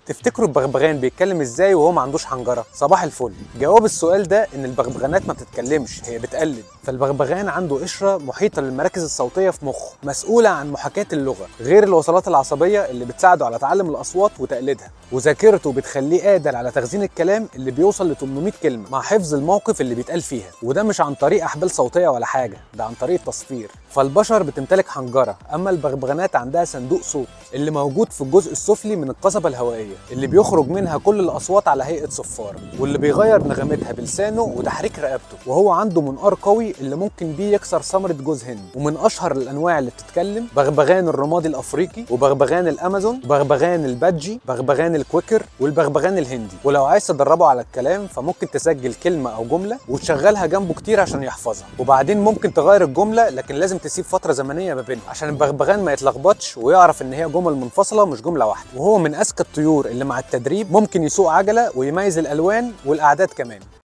تفتكروا البغبغان بيتكلم ازاي وهو ما عندوش حنجره صباح الفل جواب السؤال ده ان البغبغانات ما بتتكلمش هي بتقلد فالبغبغان عنده قشره محيطه للمراكز الصوتيه في مخه مسؤوله عن محاكاه اللغه غير الوصلات العصبيه اللي بتساعده على تعلم الاصوات وتقليدها وذاكرته بتخليه قادر على تخزين الكلام اللي بيوصل ل 800 كلمه مع حفظ الموقف اللي بيتقال فيها وده مش عن طريق احبال صوتيه ولا حاجه ده عن طريق التصفير فالبشر بتمتلك حنجره اما البغبغانات عندها صندوق صوت اللي موجود في الجزء السفلي من القصبه الهوائيه اللي بيخرج منها كل الاصوات على هيئه صفاره واللي بيغير نغمتها بلسانه وتحريك رقبته وهو عنده منقار قوي اللي ممكن بيه يكسر ثمره جوز هند ومن اشهر الانواع اللي بتتكلم بغبغان الرمادي الافريقي وبغبغان الامازون بغبغان البادجي بغبغان الكويكر والبغبغان الهندي ولو عايز تدربه على الكلام فممكن تسجل كلمه او جمله وتشغلها جنبه كتير عشان يحفظها وبعدين ممكن تغير الجمله لكن لازم تسيب فتره زمنيه ما بينهم عشان البغبغان ما يتلخبطش ويعرف ان هي جمل منفصله مش جمله واحده وهو من اذكى الطيور اللي مع التدريب ممكن يسوق عجله ويميز الالوان والاعداد كمان